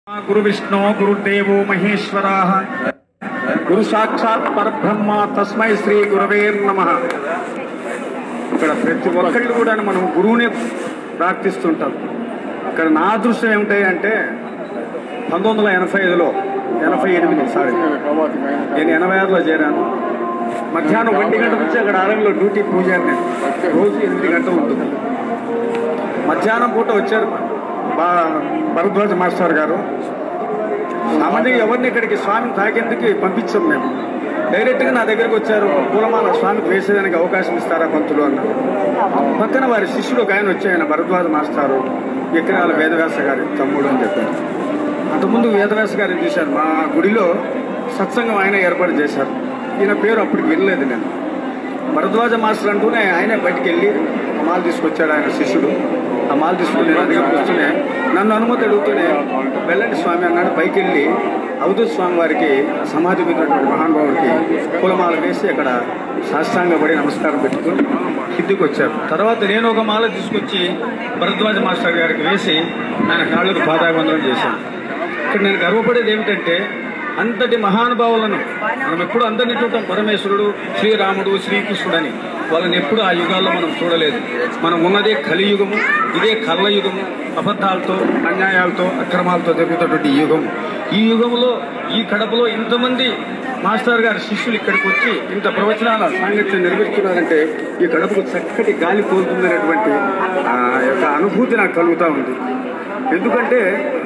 గురు విష్ణు గురుదేవో మహేశ్వర గురు సాక్షాత్ పరబ్రహ్మ తస్మై శ్రీ గురవే నమ ఇక్కడ ప్రతి ఒక్కళ్ళు కూడా మనం గురువునే ప్రార్థిస్తుంటాం ఇక్కడ నా అదృష్టం ఏమిటి అంటే పంతొమ్మిది వందల ఎనభై ఐదులో ఎనభై ఎనిమిది సారీ నేను ఎనభై ఆరులో చేరాను మధ్యాహ్నం ఒంటి గంట నుంచి అక్కడ ఆరంలో డ్యూటీ పూజారు నేను రోజు ఎనిమిది గంటలు ఉంటుంది మధ్యాహ్నం పూట వచ్చారు బా భరద్వాజ మాస్టర్ గారు సామాన్యంగా ఎవరిని ఇక్కడికి స్వామిని తాకేందుకు పంపించాం మేము డైరెక్ట్గా నా దగ్గరకు వచ్చారు పూలమాల స్వామికి వేసేదానికి అవకాశం ఇస్తారా పంతులు అన్నారు పక్కన వారి శిష్యుడు ఒక ఆయన వచ్చి ఆయన భరద్వాజ మాస్టారు ఎకరాల వేదవ్యాస గారి తమ్ముడు అని చెప్పారు అంతకుముందు వేదవ్యాస గారిని చూశాను మా గుడిలో సత్సంగం ఆయన ఏర్పాటు చేశారు ఈయన పేరు అప్పటికి వినలేదు నేను భరద్వాజ మాస్టర్ అంటూనే ఆయనే బయటికి వెళ్ళి ఒక మాల తీసుకొచ్చాడు ఆయన శిష్యుడు ఆ మాల తీసుకుని నేను దగ్గర కూర్చునే నన్ను అనుమతి అడుగుతూనే వెళ్ళండి స్వామి అన్నాడు పైకి వెళ్ళి అవధూత స్వామి వారికి సమాధి మీదటువంటి మహానుభావుడికి పూలమాల వేసి అక్కడ సాష్టాంగ పడి నమస్కారం పెట్టుకుని కిందికి వచ్చారు తర్వాత నేను ఒక మాల తీసుకొచ్చి భరద్వాజ మాస్టర్ గారికి వేసి ఆయన కాళ్ళకు పాదాబంధనం చేశాను ఇక్కడ నేను గర్వపడేది ఏమిటంటే అంతటి మహానుభావులను మనం ఎప్పుడు అందరినీ చూద్దాం పరమేశ్వరుడు శ్రీరాముడు శ్రీకృష్ణుడు అని వాళ్ళని ఎప్పుడు ఆ యుగాల్లో మనం చూడలేదు మనం ఉన్నదే కలియుగము ఇదే కళ్ళయుగము అబద్ధాలతో అన్యాయాలతో అక్రమాలతో జరుగుతున్నటువంటి ఈ యుగం ఈ యుగంలో ఈ కడపలో ఇంతమంది మాస్టర్ గారి శిష్యులు ఇక్కడికి వచ్చి ఇంత ప్రవచనాల సాంగత్యం నిర్వహిస్తున్నారంటే ఈ కడపకు చక్కటి గాలి కోరుతుందనేటువంటి ఆ యొక్క అనుభూతి నాకు కలుగుతూ ఉంది ఎందుకంటే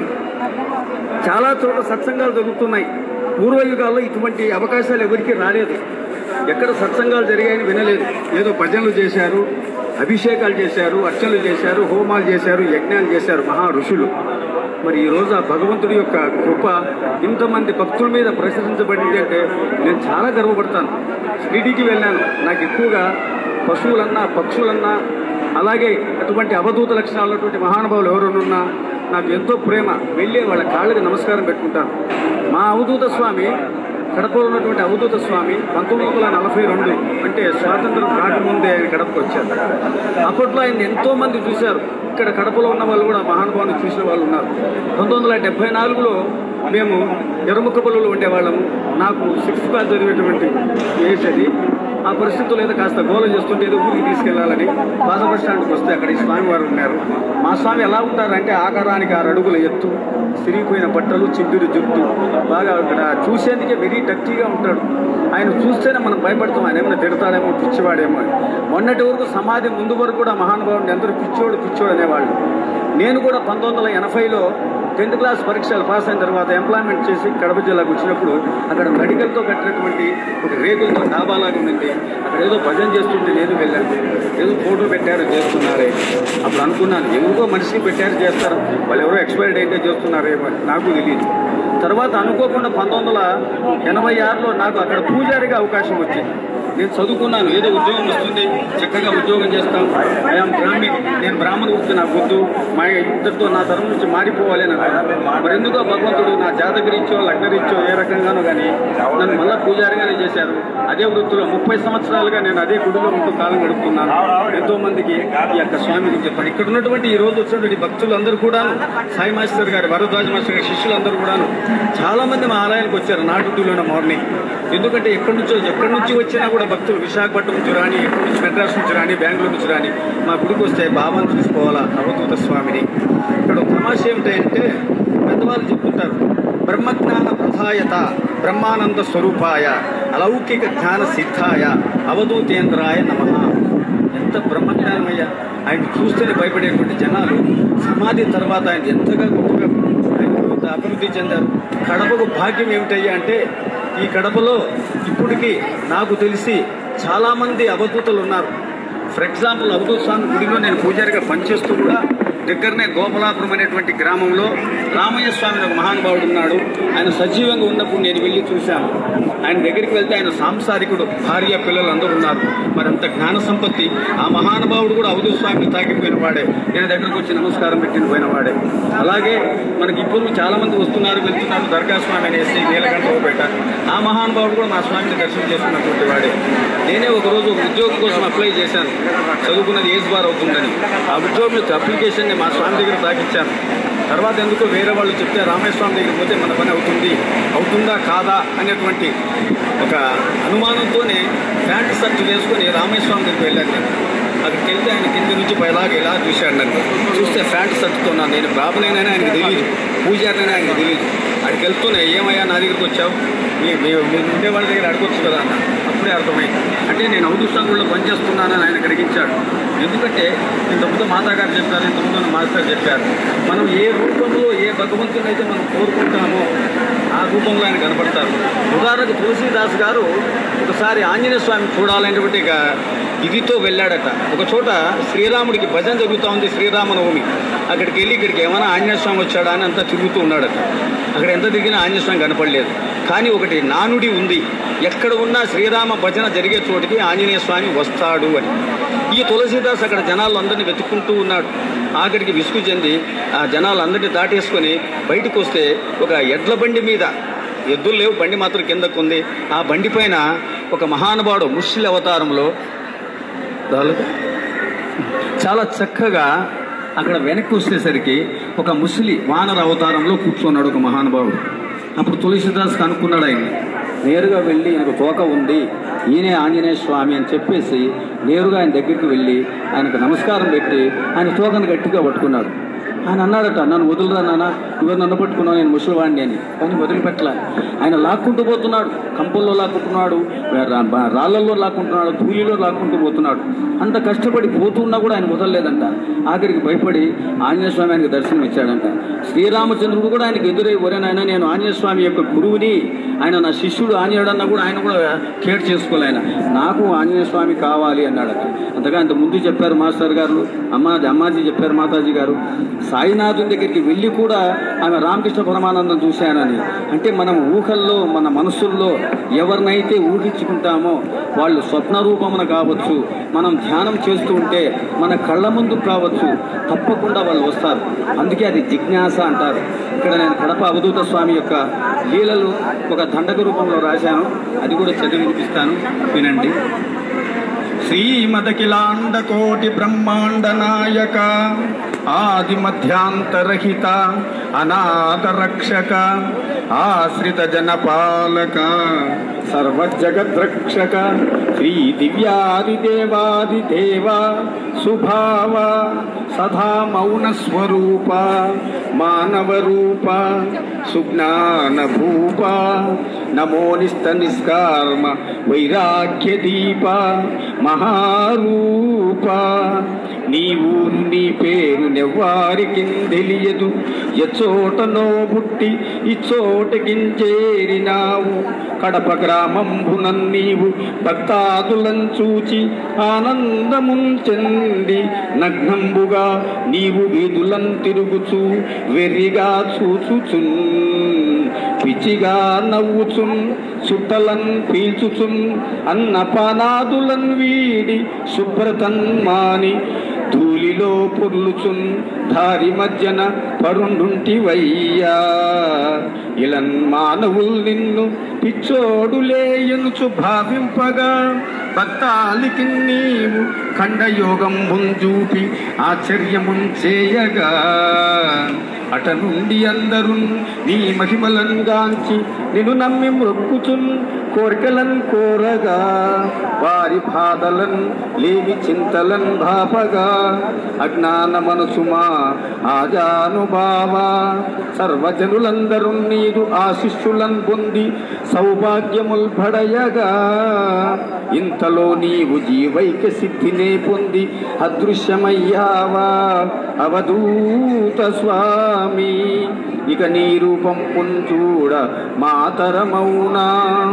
చాలా చోట్ల సత్సంగాలు జరుగుతున్నాయి పూర్వయుగాల్లో ఇటువంటి అవకాశాలు ఎవరికీ రాలేదు ఎక్కడ సత్సంగాలు జరిగాయని వినలేదు ఏదో భజనలు చేశారు అభిషేకాలు చేశారు అర్చనలు చేశారు హోమాలు చేశారు యజ్ఞాలు చేశారు మహా ఋషులు మరి ఈ రోజు ఆ భగవంతుడి యొక్క కృప ఇంతమంది భక్తుల మీద ప్రశంసించబడింది అంటే నేను చాలా గర్వపడతాను షిరిడీకి వెళ్ళాను నాకు ఎక్కువగా పశువులన్నా పక్షులన్నా అలాగే అటువంటి అవధూత లక్షణాలు ఉన్నటువంటి మహానుభావులు ఎవరున్నా నాకు ఎంతో ప్రేమ వెళ్ళి వాళ్ళ కాళ్ళకి నమస్కారం పెట్టుకుంటాను మా అవధూత స్వామి కడపలో ఉన్నటువంటి అవధూత స్వామి పంతొమ్మిది వందల నలభై రెండు అంటే స్వాతంత్రం రాకముందే ఆయన కడపకు వచ్చారు అప్పట్లో ఆయన ఎంతో మంది చూశారు ఇక్కడ కడపలో ఉన్న వాళ్ళు కూడా మహానుభావుని చూసిన వాళ్ళు ఉన్నారు పంతొమ్మిది వందల డెబ్బై నాలుగులో మేము ఎరుముక్కపల్లిలో ఉండేవాళ్ళము నాకు సిక్స్త్ క్లాస్ చదివేటువంటి ఏజ్ అది ఆ పరిస్థితుల్లో ఏదో కాస్త గోల చేస్తుంటే ఏదో ఊరికి తీసుకెళ్లాలని పాత బస్ స్టాండ్కి వస్తే అక్కడ ఈ స్వామి వారు ఉన్నారు మా స్వామి ఎలా ఉంటారంటే ఆకారానికి ఆరు అడుగుల ఎత్తు సిరిగిపోయిన బట్టలు చింపిరి జుట్టు బాగా ఇక్కడ చూసేందుకే వెరీ టచ్గా ఉంటాడు ఆయన చూస్తేనే మనం భయపడతాం ఆయన ఏమైనా తిడతాడేమో పిచ్చివాడేమో అని మొన్నటి వరకు సమాధి ముందు వరకు కూడా మహానుభావుడిని అందరూ పిచ్చోడు పిచ్చోడు అనేవాళ్ళు నేను కూడా పంతొమ్మిది వందల ఎనభైలో టెన్త్ క్లాస్ పరీక్షలు పాస్ అయిన తర్వాత ఎంప్లాయ్మెంట్ చేసి కడప జిల్లాకు వచ్చినప్పుడు అక్కడ మెడికల్తో కట్టినటువంటి ఒక రేకులతో డాబాలాగా ఉండింది అక్కడ ఏదో భజన చేస్తుంటే నేను వెళ్ళాను ఏదో ఫోటో పెట్టారు చేస్తున్నారే అప్పుడు అనుకున్నాను ఎవరికో మనిషికి పెట్టారు చేస్తారు వాళ్ళు ఎవరో ఎక్స్పైర్డ్ అయితే చేస్తున్నారేమో అని నాకు తెలియదు తర్వాత అనుకోకుండా పంతొమ్మిది వందల ఎనభై ఆరులో నాకు అక్కడ పూజారిగా అవకాశం వచ్చింది నేను చదువుకున్నాను ఏదో ఉద్యోగం వస్తుంది చక్కగా ఉద్యోగం చేస్తాం ఐఎమ్ బ్రాహ్మిక్ నేను బ్రాహ్మణ వృత్తి నాకు వద్దు మా ఇద్దరితో నా తరం నుంచి మారిపోవాలి అని అన్నాను. మరి ఎందుకో భగవంతుడు నా జాతకరీత్యో లగ్నరీత్యో ఏ రకంగానో కానీ నన్ను మళ్ళా పూజారిగానే చేశారు అదే వృత్తిలో ముప్పై సంవత్సరాలుగా నేను అదే గుడిలో ఉంటూ కాలం గడుపుతున్నాను ఎంతో మందికి ఈ యొక్క స్వామి గురించి చెప్పాను ఇక్కడ ఉన్నటువంటి ఈ రోజు వచ్చినటువంటి భక్తులందరూ కూడా సాయి మాస్టర్ గారి వరద్వాజ మాస్టర్ గారి శిష్యులందరూ కూడాను చాలా మంది మా ఆలయానికి వచ్చారు నా డ్యూటీలోనే మార్నింగ్ ఎందుకంటే ఎక్కడి నుంచో ఎక్కడి నుంచి వచ్చినా కూడా భక్తులు విశాఖపట్నం నుంచి రాని ఎక్కడి నుంచి మెడ్రాస్ నుంచి రాని బెంగళూరు నుంచి రాని మా గుడికి వస్తే బాబాను చూసుకోవాలా అవధూత స్వామిని ఇక్కడ ఒక తమాష ఏమిటంటే పెద్దవాళ్ళు చెప్తుంటారు బ్రహ్మజ్ఞాన ప్రధాయత బ్రహ్మానంద స్వరూపాయ అలౌకిక జ్ఞాన సిద్ధాయ అవధూతేంద్రాయ నమ ఎంత బ్రహ్మజ్ఞానమయ్యా ఆయన చూస్తేనే భయపడేటువంటి జనాలు సమాధి తర్వాత ఆయన ఎంతగా గొప్పగా ఆయన కొంత అభివృద్ధి చెందారు కడపకు భాగ్యం ఏమిటయ్యా అంటే ఈ కడపలో ఇప్పటికీ నాకు తెలిసి చాలామంది అవధూతలు ఉన్నారు ఫర్ ఎగ్జాంపుల్ అవధూత స్వామి గుడిలో నేను పూజారిగా పనిచేస్తూ కూడా దగ్గరనే గోపలాపురం అనేటువంటి గ్రామంలో రామయ్య స్వామి ఒక మహానుభావుడు ఉన్నాడు ఆయన సజీవంగా ఉన్నప్పుడు నేను వెళ్ళి చూశాను ఆయన దగ్గరికి వెళ్తే ఆయన సాంసారికుడు భార్య పిల్లలు అందరూ ఉన్నారు మరి అంత జ్ఞాన సంపత్తి ఆ మహానుభావుడు కూడా అవధూత స్వామిని తాకిపోయిన వాడే నేను దగ్గరకు వచ్చి నమస్కారం పెట్టిన పోయిన వాడే అలాగే మనకి ఇప్పుడు చాలా మంది వస్తున్నారు వెళ్తున్నారు దర్గా స్వామి అనేసి నీలకంఠ పెట్ట ఆ మహానుభావుడు కూడా మా స్వామిని దర్శనం చేసుకున్నటువంటి వాడే నేనే ఒక రోజు ఒక ఉద్యోగం కోసం అప్లై చేశాను చదువుకున్నది ఏజ్ బార్ అవుతుందని ఆ ఉద్యోగం యొక్క అప్లికేషన్ని మా స్వామి దగ్గర తాకిచ్చాను తర్వాత ఎందుకో వేరే వాళ్ళు చెప్తే రామేశ్వరం దగ్గరికి పోతే మన పని అవుతుంది అవుతుందా కాదా అనేటువంటి ఒక అనుమానంతోనే ప్యాంట్ షర్ట్ వేసుకొని రామేశ్వరం దగ్గరికి వెళ్ళాను నేను అక్కడికి వెళ్తే ఆయన కింద నుంచి పైలాగా ఇలా చూశాడు నన్ను చూస్తే ప్యాంట్ షర్ట్తో ఉన్నాను నేను బాబునైనా ఆయనకు తెలియదు పూజారినైనా ఆయనకు తెలియదు అక్కడికి వెళ్తూనే ఏమయ్యా నా దగ్గరికి వచ్చావు మీ- మీ- మీరు ఉండే వాళ్ళ దగ్గర అడగొచ్చు కదా అన్న అప్పుడే అర్థమైంది అంటే నేను ఔదుస్తాంగుల్లో పనిచేస్తున్నానని ఆయన గ్రహించాడు ఎందుకంటే ఇంతకుముందు మాతాగారు చెప్పారు ఇంతకుముందు మాస్టర్ చెప్పారు మనం ఏ రూపంలో ఏ భగవంతుని అయితే మనం కోరుకుంటామో ఆ రూపంలో ఆయన కనపడతారు ఉదాహరణకు తులసీదాస్ గారు ఒకసారి ఆంజనేయ స్వామి చూడాలనేటువంటి ఇక ఇదితో వెళ్ళాడట ఒక చోట శ్రీరాముడికి భజన జరుగుతూ ఉంది శ్రీరామనవమి అక్కడికి వెళ్ళి ఇక్కడికి ఏమైనా ఆంజనేయ స్వామి వచ్చాడా అని అంతా తిరుగుతూ ఉన్నాడట అక్కడ ఎంత తిరిగినా ఆంజనేయ స్వామి కనపడలేదు కానీ ఒకటి నానుడి ఉంది ఎక్కడ ఉన్నా శ్రీరామ భజన జరిగే చోటికి ఆంజనేయ స్వామి వస్తాడు అని ఈ తులసీదాస్ అక్కడ జనాలు అందరినీ వెతుక్కుంటూ ఉన్నాడు ఆఖరికి విసుగు చెంది ఆ జనాలందరినీ దాటేసుకొని బయటకు వస్తే ఒక ఎడ్ల బండి మీద ఎద్దులు లేవు బండి మాత్రం కిందకు ఉంది ఆ బండి పైన ఒక మహానుభావుడు ముష్లి అవతారంలో దాదాపు చాలా చక్కగా అక్కడ వెనక్కి వచ్చేసరికి ఒక ముసలి వానర అవతారంలో కూర్చున్నాడు ఒక మహానుభావుడు అప్పుడు తులసిదాస్ అనుకున్నాడు ఆయన నేరుగా వెళ్ళి ఆయనకు తోక ఉంది ఈయనే ఆంజనేయ స్వామి అని చెప్పేసి నేరుగా ఆయన దగ్గరికి వెళ్ళి ఆయనకు నమస్కారం పెట్టి ఆయన తోకను గట్టిగా పట్టుకున్నాడు ఆయన అన్నాడట నన్ను వదులురా నాన్న నువ్వు నన్ను పట్టుకున్నావు నేను ముసలివాడిని అని కానీ వదిలిపెట్టలే ఆయన లాక్కుంటూ పోతున్నాడు కంపల్లో లాక్కుంటున్నాడు రా- బా- రాళ్ళల్లో లాక్కుంటున్నాడు ధూళిలో లాక్కుంటూ పోతున్నాడు అంత కష్టపడి పోతున్నా కూడా ఆయన వదలలేదంట ఆఖరికి భయపడి ఆంజనేయ స్వామి ఆయనకు దర్శనం ఇచ్చాడంట శ్రీరామచంద్రుడు కూడా ఆయనకు ఎదురై ఒరేనాయన నేను ఆంజనేయ స్వామి యొక్క గురువుని ఆయన నా శిష్యుడు ఆంజనేయుడన్నా కూడా ఆయన కూడా కేర్ చేసుకోలే ఆయన నాకు ఆంజనేయ స్వామి కావాలి అన్నాడట అంతగా అంత ముందు చెప్పారు మాస్టర్ గారు అమ్మాజీ అమ్మాజీ చెప్పారు మాతాజీ గారు సాయినాథుని దగ్గరికి వెళ్ళి కూడా ఆమె రామకృష్ణ పరమానందం చూశానని అంటే మనం ఊహల్లో మన మనసుల్లో ఎవరినైతే ఊహించుకుంటామో వాళ్ళు స్వప్న రూపమున కావచ్చు మనం ధ్యానం చేస్తూ ఉంటే మన కళ్ళ ముందు కావచ్చు తప్పకుండా వాళ్ళు వస్తారు అందుకే అది జిజ్ఞాస అంటారు ఇక్కడ నేను కడప అవధూత స్వామి యొక్క లీలలు ఒక దండక రూపంలో రాశాను అది కూడా చదివి వినిపిస్తాను వినండి శ్రీమదఖిలాండ కోటి బ్రహ్మాండ నాయక ఆది మధ్యాంతరహిత అనాథ రక్షక ఆశ్రిత జనపాలక సర్వజగద్రక్షక శ్రీ దివ్యాది దేవాది దేవ సుభావ సదా మౌన స్వరూప మానవ రూప సుజ్ఞాన భూప నమో నిస్త నిష్కార్మ వైరాగ్య దీప మహారూప నీవు నీ పేరు నెవ్వారికి తెలియదు ఎచోటనో పుట్టి ఇచ్చోటకించేరినావు కడప గ్రామంబునన్ నీవు భక్తాదులం చూచి ఆనందమున్ చెంది నగ్నంబుగా నీవు వీధులం తిరుగుచు వెర్రిగా చూచుచున్ పిచ్చిగా నవ్వుచున్ సుట్టలన్ పీల్చుచున్ అన్నపానాదులన్ వీడి శుభ్రతన్ మాని ధూళిలో పొర్లుచున్ దారి మధ్యన పరుండుంటివయ్యా ఇలన్ మానవుల్ నిన్ను పిచ్చోడులే ఎనుచు భావింపగా భక్తాలికి నీవు ఖండయోగం ముంజూపి ఆశ్చర్యమున్ చేయగా అట నుండి అందరూ నీ మహిమలను గాంచి నిన్ను నమ్మి మొక్కుచున్ కోరికలన్ కోరగా వారి బాధలన్ లేవి చింతలన్ భాపగా అజ్ఞాన మనసుమా ఆజానుభావ సర్వజనులందరూ నీదు ఆశిష్యులన్ పొంది సౌభాగ్యముల్ పడయగా ఇంతలో నీవు జీవైక సిద్ధినే పొంది అదృశ్యమయ్యావా అవధూత స్వామి ఇక నీ రూపం పుంచూడ మాతరమౌనా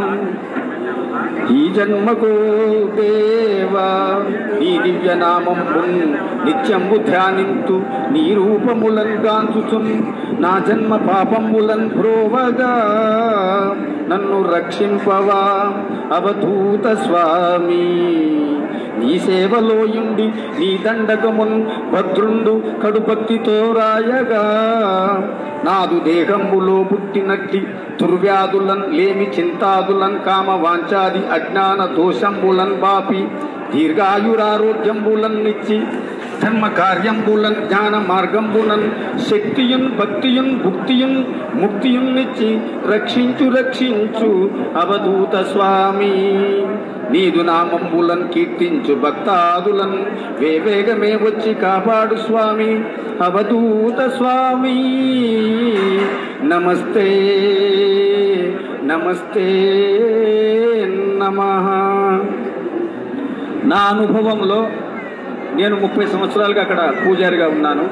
ఈ జన్మకు దేవా నీ దివ్య నామం నిత్యంబు ధ్యానింతు నీ రూపములన్ గాంచుచున్ నా జన్మ పాపములన్ ప్రోవగా నన్ను రక్షింపవా అవధూత స్వామి నీ సేవలోయుండి నీ దండకమున్ భద్రుండు కడుభక్తితో రాయగా నాదు దేహంబులో పుట్టినట్టి దుర్వ్యాధులన్ లేమి చింతాదులన్ కామ వాంఛాది అజ్ఞాన దోషంబులన్ బాపి దీర్ఘాయురారోగ్యంబులన్ ఇచ్చి ధర్మ కార్యంబులన్ జ్ఞాన మార్గంబులన్ శక్తియున్ భక్తియున్ భుక్తియున్ ముక్తియున్ ఇచ్చి రక్షించు రక్షించు అవధూత స్వామి నీదు నామంబులన్ కీర్తించు భక్తాదులన్ వేవేగమే వచ్చి కాపాడు స్వామి అవధూత స్వామి నమస్తే నమస్తే నమః నా అనుభవంలో నేను ముప్పై సంవత్సరాలుగా అక్కడ పూజారిగా ఉన్నాను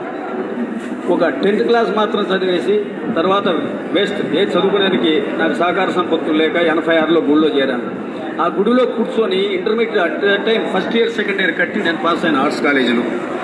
ఒక టెన్త్ క్లాస్ మాత్రం చదివేసి తర్వాత వేస్ట్ ఏ చదువుకునేందుకు నాకు సహకార సంపత్తులు లేక ఎనభై ఆరులో గుడిలో చేరాను ఆ గుడిలో కూర్చొని intermediate at the time first year second year కట్టి నేను పాస్ అయిన ఆర్ట్స్ కాలేజీలో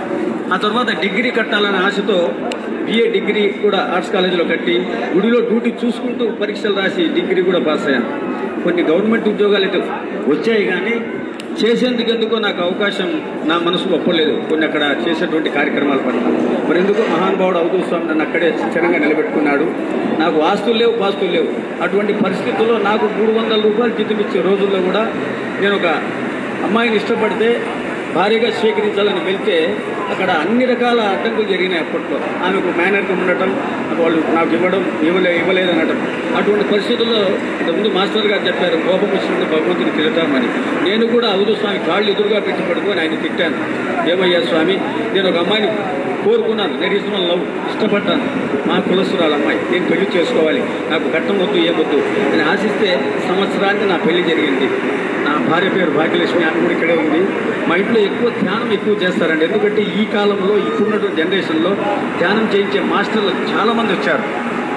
ఆ తర్వాత డిగ్రీ కట్టాలనే ఆశతో బిఏ డిగ్రీ కూడా ఆర్ట్స్ కాలేజీలో కట్టి గుడిలో డ్యూటీ చూసుకుంటూ పరీక్షలు రాసి డిగ్రీ కూడా పాస్ అయ్యాను కొన్ని గవర్నమెంట్ ఉద్యోగాలు అయితే వచ్చాయి కానీ చేసేందుకు ఎందుకో నాకు అవకాశం నా మనసు ఒప్పలేదు కొన్ని అక్కడ చేసేటువంటి కార్యక్రమాల పట్ల మరి ఎందుకో మహానుభావుడు అవధూ స్వామి నన్ను అక్కడే స్థిరంగా నిలబెట్టుకున్నాడు నాకు ఆస్తులు లేవు పాస్తులు లేవు అటువంటి పరిస్థితుల్లో నాకు మూడు వందల రూపాయలు జీతం ఇచ్చే రోజుల్లో కూడా నేను ఒక అమ్మాయిని ఇష్టపడితే భారీగా స్వీకరించాలని వెళ్తే అక్కడ అన్ని రకాల అడ్డంకులు జరిగినాయి అప్పట్లో ఆమెకు మేనర్గా ఉండటం వాళ్ళు నాకు ఇవ్వడం ఇవ్వలే ఇవ్వలేదు అనటం అటువంటి పరిస్థితుల్లో ఇంతకుముందు మాస్టర్ గారు చెప్పారు కోపం వచ్చినప్పుడు భగవంతుని తిడతామని నేను కూడా అవధు స్వామి కాళ్ళు ఎదురుగా పెట్టి పడుకొని ఆయన తిట్టాను ఏమయ్యా స్వామి నేను ఒక అమ్మాయిని కోరుకున్నాను నేను ఇష్టం లవ్ ఇష్టపడ్డాను మా కులస్తురాలు అమ్మాయి నేను పెళ్లి చేసుకోవాలి నాకు కట్టం వద్దు ఏమొద్దు నేను ఆశిస్తే సంవత్సరానికి నా పెళ్లి జరిగింది నా భార్య పేరు భాగ్యలక్ష్మి ఆమె కూడా ఇక్కడే ఉంది మా ఇంట్లో ఎక్కువ ధ్యానం ఎక్కువ చేస్తారండి ఎందుకంటే ఈ కాలంలో ఇప్పుడున్నటువంటి జనరేషన్లో ధ్యానం చేయించే మాస్టర్లు చాలామంది వచ్చారు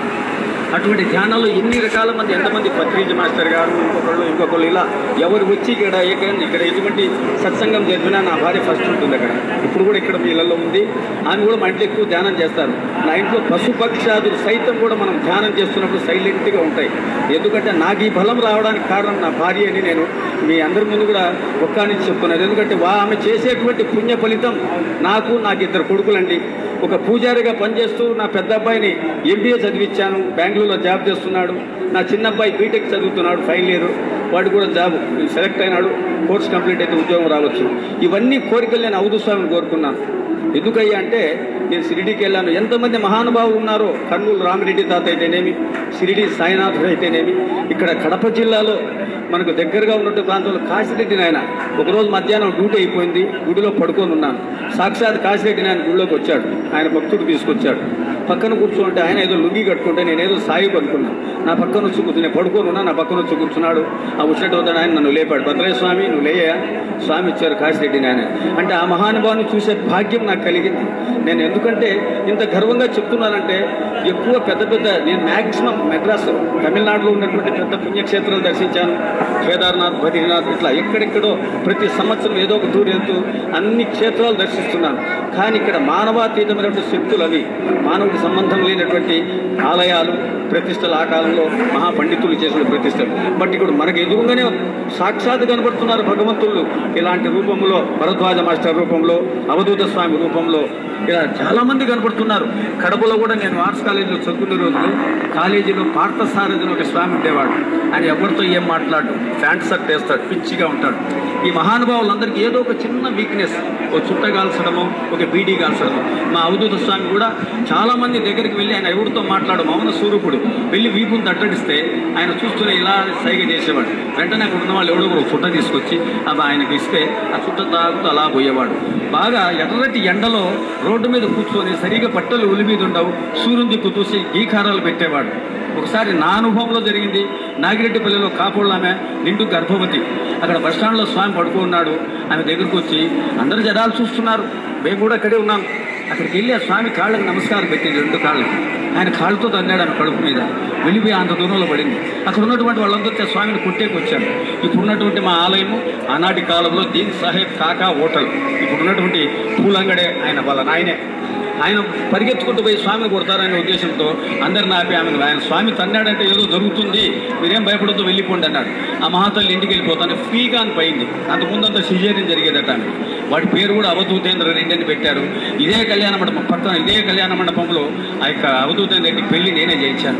అటువంటి ధ్యానాలు ఎన్ని రకాల మంది ఎంతమంది పత్రిజ మాస్టర్ గారు ఇంకొకళ్ళు ఇంకొకళ్ళు ఇలా ఎవరు వచ్చి ఇక్కడ ఇక్కడ ఇక్కడ ఎటువంటి సత్సంగం జరిపినా నా భార్య ఫస్ట్ ఉంటుంది అక్కడ ఇప్పుడు కూడా ఇక్కడ మీ ఇళ్ళలో ఉంది ఆమె కూడా మా ఇంట్లో ఎక్కువ ధ్యానం చేస్తారు నా ఇంట్లో పశుపక్షాదులు సైతం కూడా మనం ధ్యానం చేస్తున్నప్పుడు సైలెంట్గా ఉంటాయి ఎందుకంటే నాకు ఈ బలం రావడానికి కారణం నా భార్య అని నేను మీ అందరి ముందు కూడా ఒక్కానికి చెప్తున్నాను ఎందుకంటే వా ఆమె చేసేటువంటి పుణ్య ఫలితం నాకు నాకు ఇద్దరు కొడుకులండి ఒక పూజారిగా పనిచేస్తూ నా పెద్ద అబ్బాయిని ఎంబీఏ చదివించాను బెంగళూరులో జాబ్ చేస్తున్నాడు నా చిన్న అబ్బాయి బీటెక్ చదువుతున్నాడు ఫైనల్ ఇయర్ వాడు కూడా జాబ్ సెలెక్ట్ అయినాడు కోర్స్ కంప్లీట్ అయితే ఉద్యోగం రావచ్చు ఇవన్నీ కోరికలు నేను అవధు స్వామిని కోరుకున్నాను ఎందుకయ్యా అంటే నేను షిరిడీకి వెళ్ళాను ఎంతమంది మహానుభావులు ఉన్నారో కర్నూలు రామిరెడ్డి తాత అయితేనేమి షిరిడి సాయినాథుడు అయితేనేమి ఇక్కడ కడప జిల్లాలో మనకు దగ్గరగా ఉన్నట్టు ప్రాంతంలో కాశిరెడ్డి నాయన ఒకరోజు మధ్యాహ్నం డ్యూటీ అయిపోయింది గుడిలో పడుకొని ఉన్నాను సాక్షాత్ కాశిరెడ్డి నాయన గుడిలోకి వచ్చాడు ఆయన భక్తుడు తీసుకొచ్చాడు పక్కన కూర్చుంటే ఆయన ఏదో లుంగి కట్టుకుంటే నేను ఏదో సాయి అనుకున్నాను నా పక్కన వచ్చి కూర్చుని నేను పడుకొని ఉన్నా నా పక్కన వచ్చి కూర్చున్నాడు ఆ వచ్చినట్టు వద్దాడు ఆయన నన్ను లేపాడు భద్రయ్య స్వామి నువ్వు లేయా స్వామి ఇచ్చారు కాశిరెడ్డి నాయన అంటే ఆ మహానుభావుని చూసే భాగ్యం నాకు కలిగింది నేను ఎందుకంటే ఇంత గర్వంగా చెప్తున్నానంటే ఎక్కువ పెద్ద పెద్ద నేను మ్యాక్సిమం మెడ్రాస్ తమిళనాడులో ఉన్నటువంటి పెద్ద పుణ్యక్షేత్రాలు దర్శించాను కేదార్నాథ్ బద్రీనాథ్ ఇట్లా ఎక్కడెక్కడో ప్రతి సంవత్సరం ఏదో ఒక టూర్ వెళ్తూ అన్ని క్షేత్రాలు దర్శిస్తున్నాను కానీ ఇక్కడ మానవాతీతమైనటువంటి శక్తులు అవి మానవుడికి సంబంధం లేనటువంటి ఆలయాలు ప్రతిష్టలు ఆ కాలంలో మహాపండితులు చేసిన ప్రతిష్టలు బట్ ఇప్పుడు మనకు ఎదురుగానే సాక్షాత్ కనబడుతున్నారు భగవంతుళ్ళు ఇలాంటి రూపంలో భరద్వాజ మాస్టర్ రూపంలో అవధూత స్వామి రూపంలో ఇలా చాలా మంది కనబడుతున్నారు కడపలో కూడా నేను ఆర్ట్స్ కాలేజీలో చదువుకునే రోజులు కాలేజీలో పార్థసారథిని ఒక స్వామి ఉండేవాడు ఆయన ఎవరితో ఏం మాట్లాడు ప్యాంట్ షర్ట్ వేస్తాడు పిచ్చిగా ఉంటాడు ఈ మహానుభావులందరికీ ఏదో ఒక చిన్న వీక్నెస్ ఒక చుట్ట కాల్చడము ఒక బీడీ కాల్చడము మా అవధూత స్వామి కూడా చాలా మంది దగ్గరికి వెళ్ళి ఆయన ఎవరితో మాట్లాడు మౌన స్వరూపుడు వెళ్ళి వీపును తట్టడిస్తే ఆయన చూస్తూనే ఇలా సైగ చేసేవాడు వెంటనే అక్కడ ఉన్న వాళ్ళు ఎవడో ఒక చుట్ట తీసుకొచ్చి అవి ఆయనకి ఇస్తే ఆ చుట్ట తాగుతూ అలా పోయేవాడు బాగా ఎర్రటి ఎండలో రోడ్డు మీద కూర్చొని సరిగా పట్టలు ఉలి మీద ఉండవు సూర్యుని దిక్కు చూసి గీకారాలు పెట్టేవాడు ఒకసారి నా అనుభవంలో జరిగింది నాగిరెడ్డిపల్లిలో కాపోళ్ళు ఆమె నిండు గర్భవతి అక్కడ బస్టాండ్లో స్వామి పడుకున్నాడు ఆమె దగ్గరకు వచ్చి అందరు జనాలు చూస్తున్నారు మేము కూడా అక్కడే ఉన్నాం అక్కడికి వెళ్ళి ఆ స్వామి కాళ్ళకి నమస్కారం పెట్టింది రెండు కాళ్ళకి ఆయన కాళ్ళతో తన్నాడు ఆమె కడుపు మీద వెళ్ళిపోయి అంత దూరంలో పడింది అక్కడ ఉన్నటువంటి వాళ్ళందరితో ఆ స్వామిని కొట్టేకి వచ్చారు ఇప్పుడున్నటువంటి మా ఆలయము ఆనాటి కాలంలో దీన్ సాహెబ్ కాకా హోటల్ ఇప్పుడున్నటువంటి పూలంగడే ఆయన వాళ్ళ నాయనే ఆయన పరిగెత్తుకుంటూ పోయి స్వామిని కొడతారనే ఉద్దేశంతో అందరిని ఆపి ఆమెను ఆయన స్వామి తన్నాడంటే ఏదో జరుగుతుంది మీరేం భయపడద్దు వెళ్ళిపోండి అన్నాడు ఆ మహాతల్లి ఇంటికి వెళ్ళిపోతాను ఫ్రీగా అని పోయింది అంతకుముందంతా సిజేరియన్ జరిగేదట ఆమె. వాడి పేరు కూడా అవధూతేంద్ర రెడ్డి అని పెట్టారు ఇదే కళ్యాణ మండపం పక్కన ఇదే కళ్యాణ మండపంలో ఆ యొక్క అవధూతేంద్ర రెడ్డి పెళ్లి నేనే చేయించాను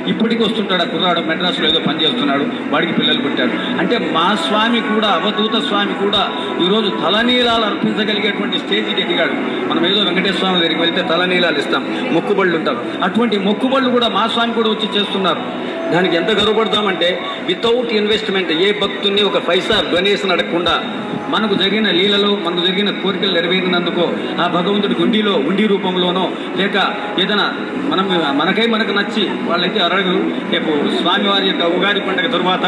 ఇప్పటికి వస్తుంటాడు ఆ కుర్రాడు మెడ్రాస్లో ఏదో పని చేస్తున్నాడు వాడికి పిల్లలు పుట్టారు అంటే మా స్వామి కూడా అవధూత స్వామి కూడా ఈరోజు తలనీలాలు అర్పించగలిగేటువంటి స్టేజ్కి ఎదిగాడు మనం ఏదో వెంకటేశ్వర స్వామి దగ్గరికి వెళ్తే తలనీలాలు ఇస్తాం మొక్కుబళ్ళు ఉంటాం అటువంటి మొక్కుబళ్ళు కూడా మా స్వామి కూడా వచ్చి చేస్తున్నారు దానికి ఎంత గర్వపడతామంటే వితౌట్ ఇన్వెస్ట్మెంట్ ఏ భక్తుని ఒక పైసా డొనేషన్ అడగకుండా మనకు జరిగిన లీలలో మనకు జరిగిన కోరికలు నెరవేరినందుకో ఆ భగవంతుడి గుండిలో ఉండి రూపంలోనో లేక ఏదైనా మనం మనకై మనకు నచ్చి వాళ్ళైతే అడగరు రేపు స్వామివారి యొక్క ఉగాది పండుగ తరువాత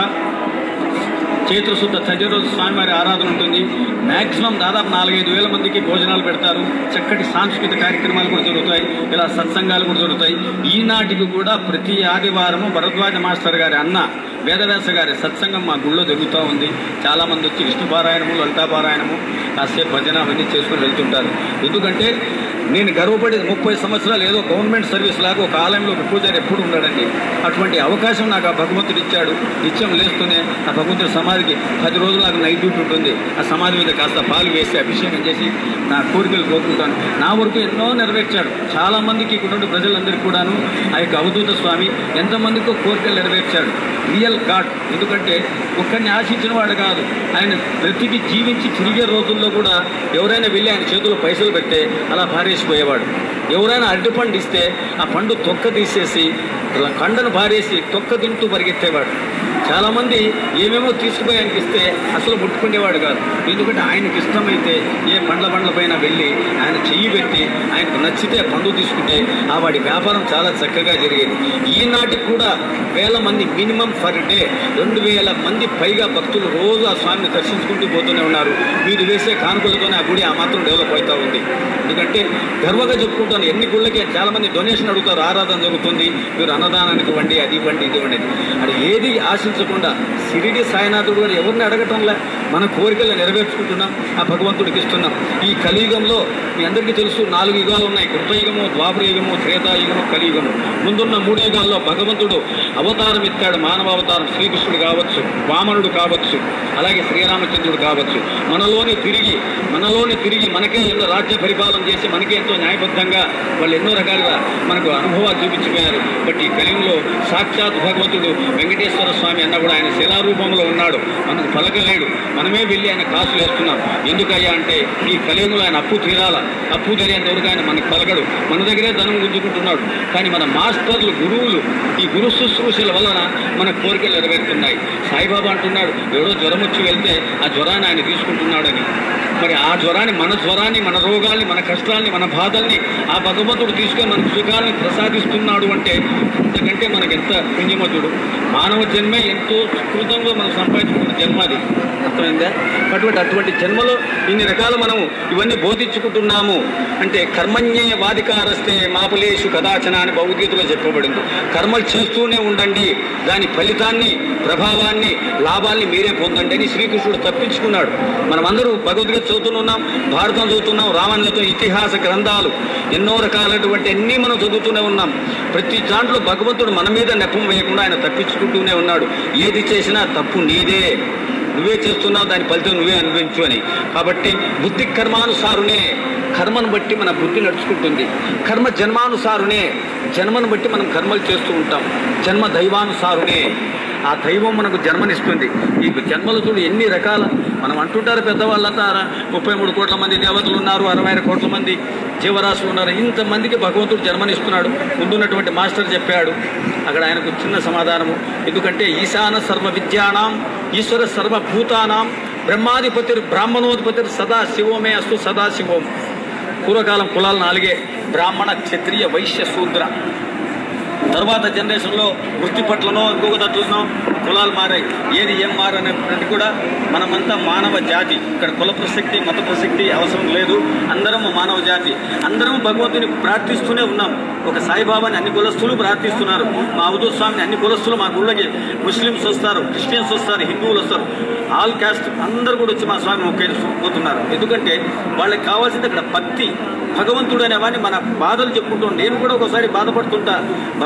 చైత్రశుద్ధ చర్య రోజు స్వామివారి ఆరాధన ఉంటుంది మ్యాక్సిమం దాదాపు నాలుగైదు వేల మందికి భోజనాలు పెడతారు చక్కటి సాంస్కృతిక కార్యక్రమాలు కూడా జరుగుతాయి ఇలా సత్సంగాలు కూడా జరుగుతాయి ఈనాటికి కూడా ప్రతి ఆదివారము భరద్వాజ మాస్టర్ గారి అన్న వేదవ్యాస గారి సత్సంగం మా గుళ్ళో జరుగుతూ ఉంది చాలా మంది వచ్చి విష్ణు పారాయణము లలితా పారాయణము కాసేపు భజన అవన్నీ చేసుకుని వెళ్తుంటారు ఎందుకంటే నేను గర్వపడి ముప్పై సంవత్సరాలు ఏదో గవర్నమెంట్ సర్వీస్ లాగా ఒక ఆలయంలో ఒక పూజారి ఎప్పుడు ఉన్నాడండి అటువంటి అవకాశం నాకు ఆ భగవంతుడు ఇచ్చాడు నిత్యం లేస్తూనే ఆ భగవంతుడి సమాధికి పది రోజులు నాకు నైట్ డ్యూటీ ఉంటుంది ఆ సమాధి మీద కాస్త పాలు వేసి అభిషేకం చేసి నా కోరికలు కోరుకుంటాను నా వరకు ఎన్నో నెరవేర్చాడు చాలా మందికి ఇక్కడ ఉండే ప్రజలందరికీ కూడాను ఆ యొక్క అవధూత స్వామి ఎంతమందికో కోరికలు నెరవేర్చాడు రియల్ గాడ్ ఎందుకంటే ఒక్కరిని ఆశించిన వాడు కాదు ఆయన బ్రతికి జీవించి తిరిగే రోజుల్లో కూడా ఎవరైనా వెళ్ళి ఆయన చేతిలో పైసలు పెడితే అలా పారేసిపోయేవాడు ఎవరైనా అరటిపండు ఇస్తే ఆ పండు తొక్క తీసేసి ఇలా కండను పారేసి తొక్క తింటూ పరిగెత్తేవాడు చాలామంది ఏమేమో తీసుకుపోయి ఆయనకి ఇస్తే అసలు ముట్టుకునేవాడు కాదు ఎందుకంటే ఆయనకి ఇష్టమైతే ఏ పండ్ల బండ్ల పైన వెళ్ళి ఆయన చెయ్యి పెట్టి ఆయనకు నచ్చితే పండు తీసుకుంటే ఆ వాడి వ్యాపారం చాలా చక్కగా జరిగేది ఈనాటికి కూడా వేల మంది మినిమం ఫర్ డే రెండు వేల మంది పైగా భక్తులు రోజు ఆ స్వామిని దర్శించుకుంటూ పోతూనే ఉన్నారు వీరు వేసే కానుకలతోనే ఆ గుడి ఆ మాత్రం డెవలప్ అవుతూ ఉంది ఎందుకంటే గర్వంగా చెప్పుకుంటాను ఎన్ని గుళ్ళకి చాలా మంది డొనేషన్ అడుగుతారు ఆరాధన జరుగుతుంది మీరు అన్నదానానికి ఇవ్వండి అది ఇవ్వండి ఇది ఇవ్వండి అది ఏది ఆశించకుండా సిరిడి సాయినాథుడు కూడా ఎవరిని అడగటంలే మన కోరికలు నెరవేర్చుకుంటున్నాం ఆ భగవంతుడికి ఇస్తున్నాం ఈ కలియుగంలో మీ అందరికీ తెలుసు నాలుగు యుగాలు ఉన్నాయి కృతయుగము ద్వాపర యుగము త్రేతాయుగము కలియుగము ముందున్న మూడు యుగాల్లో భగవంతుడు అవతారం ఎత్తాడు మానవ అవతారం శ్రీకృష్ణుడు కావచ్చు వామనుడు కావచ్చు అలాగే శ్రీరామచంద్రుడు కావచ్చు మనలోని తిరిగి మనలోని తిరిగి మనకే ఎన్నో రాజ్య పరిపాలన చేసి మనకే ఎంతో న్యాయబద్ధంగా వాళ్ళు ఎన్నో రకాలుగా మనకు అనుభవాలు చూపించిపోయారు బట్ ఈ కలియుగంలో సాక్షాత్ భగవంతుడు వెంకటేశ్వర స్వామి అన్న కూడా ఆయన శిలారూపంలో ఉన్నాడు మనకు పలకలేడు మనమే వెళ్ళి ఆయన కాసులు వేస్తున్నాం ఎందుకయ్యా అంటే ఈ కలియుగంలో ఆయన అప్పు తీరాల అప్పు తీరేంత వరకు ఆయన మనకు పలకడు మన దగ్గరే ధనం గుంజుకుంటున్నాడు కానీ మన మాస్టర్లు గురువులు ఈ గురు శుశ్రూషల వలన మన కోరికలు నెరవేరుతున్నాయి సాయిబాబా అంటున్నాడు ఎవడో జ్వరం వచ్చి వెళ్తే ఆ జ్వరాన్ని ఆయన తీసుకుంటున్నాడని మరి ఆ జ్వరాన్ని మన జ్వరాన్ని మన రోగాల్ని మన కష్టాల్ని మన బాధల్ని ఆ భగవంతుడు తీసుకొని మనకు సుఖాలను ప్రసాదిస్తున్నాడు అంటే అంతకంటే మనకి ఎంత పుణ్యమతుడు మానవ జన్మే ఎంతో సుకృతంగా మనం సంపాదించుకున్న జన్మ అది అర్థమైందా అటువంటి అటువంటి జన్మలో ఇన్ని రకాలు మనం ఇవన్నీ బోధించుకుంటున్నాము అంటే కర్మణ్యే వాదికారస్తే మాపులేషు కదాచన అని భగవద్గీతలో చెప్పబడింది కర్మలు చేస్తూనే ఉండండి దాని ఫలితాన్ని ప్రభావాన్ని లాభాల్ని మీరే పొందండి అని శ్రీకృష్ణుడు తప్పించుకున్నాడు మనమందరూ భగవద్గీత చదువుతున్నాం భారతం చదువుతున్నాం రామాయణంతో ఇతిహాస గ్రంథాలు ఎన్నో రకాలైనటువంటి అన్నీ మనం చదువుతూనే ఉన్నాం ప్రతి దాంట్లో భగవంతుడు మన మీద నెపం వేయకుండా ఆయన తప్పించుకుంటూనే ఉన్నాడు ఏది చేసినా తప్పు నీదే నువ్వే చేస్తున్నావు దాని ఫలితం నువ్వే అనుభవించు అని కాబట్టి బుద్ధి కర్మానుసారునే కర్మను బట్టి మన బుద్ధి నడుచుకుంటుంది కర్మ జన్మానుసారునే జన్మను బట్టి మనం కర్మలు చేస్తూ ఉంటాం జన్మ దైవానుసారునే ఆ దైవం మనకు జన్మనిస్తుంది ఈ జన్మలు చూడు ఎన్ని రకాల మనం అంటుంటారు పెద్దవాళ్ళంతా అర- ముప్పై మూడు కోట్ల మంది దేవతలు ఉన్నారు అరవై ఐదు కోట్ల మంది జీవరాశులు ఉన్నారు ఇంతమందికి భగవంతుడు జన్మనిస్తున్నాడు ముందున్నటువంటి మాస్టర్ చెప్పాడు అక్కడ ఆయనకు చిన్న సమాధానము ఎందుకంటే ఈశాన సర్వ విద్యానాం ఈశ్వర సర్వభూతానాం బ్రహ్మాధిపతిర్ బ్రాహ్మణోధిపతిర్ సదా శివోమే అస్తు సదా శివోం పూర్వకాలం కులాలు నాలుగే బ్రాహ్మణ క్షత్రియ వైశ్య శూద్ర తర్వాత జనరేషన్లో వృత్తి పట్లనో ఇంకొక తట్లనో కులాలు మారాయి ఏది ఏం మారనేది కూడా మనమంతా మానవ జాతి ఇక్కడ కుల ప్రసక్తి మత ప్రసక్తి అవసరం లేదు అందరం మానవ జాతి అందరం భగవంతుని ప్రార్థిస్తూనే ఉన్నాం ఒక సాయిబాబాని అన్ని కులస్తులు ప్రార్థిస్తున్నారు మా అవధూత్ స్వామిని అన్ని కులస్తులు మా గుళ్ళకి ముస్లిమ్స్ వస్తారు క్రిస్టియన్స్ వస్తారు హిందువులు వస్తారు ఆల్ క్యాస్ట్ అందరూ కూడా వచ్చి మా స్వామి మొక్కేసిపోతున్నారు ఎందుకంటే వాళ్ళకి కావాల్సింది అక్కడ భక్తి భగవంతుడు అనేవాడిని మన బాధలు చెప్పుకుంటూ నేను కూడా ఒకసారి బాధపడుతుంటా మా